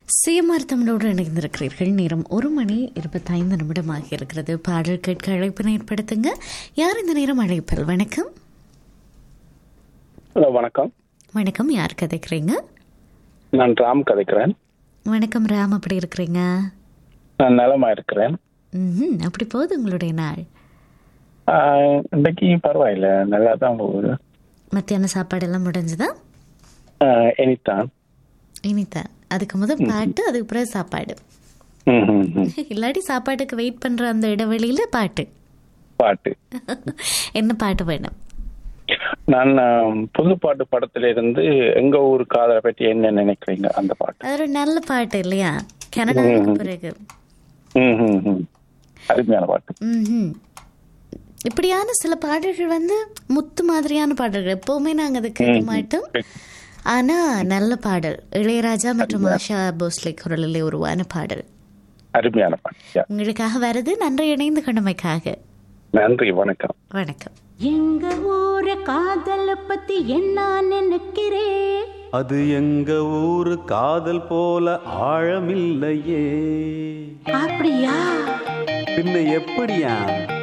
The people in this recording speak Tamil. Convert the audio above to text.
சிஎம்ஆர் தமிழோடு இணைந்திருக்கிறீர்கள் நேரம் ஒரு மணி இருபத்தைந்து நிமிடமாக இருக்கிறது பாடல் கேட்க அழைப்பினை ஏற்படுத்துங்க யார் இந்த நேரம் அழைப்பில் வணக்கம் ஹலோ வணக்கம் வணக்கம் யார் கதைக்கிறீங்க நான் ராம் கதைக்கிறேன் வணக்கம் ராம் அப்படி இருக்கிறீங்க நான் நலமா இருக்கிறேன் ம் அப்படி போகுது உங்களுடைய நாள் ஆஹ், இன்னைக்கு பரவாயில்ல நல்லா தான் போகுது மத்தியான சாப்பாடெல்லாம் முடிஞ்சுதா ஆஹ், இனித்தான் இனிதான் அதுக்கு முதல் பாட்டு அதுக்கு பிறகு சாப்பாடு ம், ம், ம். இல்லாட்டி சாப்பாட்டுக்கு வெயிட் பண்ற அந்த இடைவெளியில பாட்டு பாட்டு என்ன பாட்டு வேணும் நான் ஆஹ், புது பாட்டு படத்துல இருந்து எங்க ஊர் காதலை பற்றி என்ன நினைக்கிறீங்க அந்த பாட்டு அது ஒரு நல்ல பாட்டு இல்லையா கனடாவுக்கு பிறகு ம், ம், ம். அருமையான பாட்டு ம்ஹும். இப்படியான சில பாடல்கள் வந்து முத்து மாதிரியான பாடல்கள் எப்பவுமே நாங்க அதை கேட்க மாட்டோம் ஆனா நல்ல பாடல் இளையராஜா மற்றும் ஆஷா போஸ்லே குரலில் உருவான பாடல் அருமையான பாட்டு யா. உங்களுக்காக வருது நன்றி இணைந்து கொண்டமைக்காக நன்றி வணக்கம் வணக்கம் எங்க ஊர காதல பத்தி என்ன நினைக்கிறே அது எங்க ஊரு காதல் போல ஆழமில்லையே அப்படியா பின்ன எப்படியா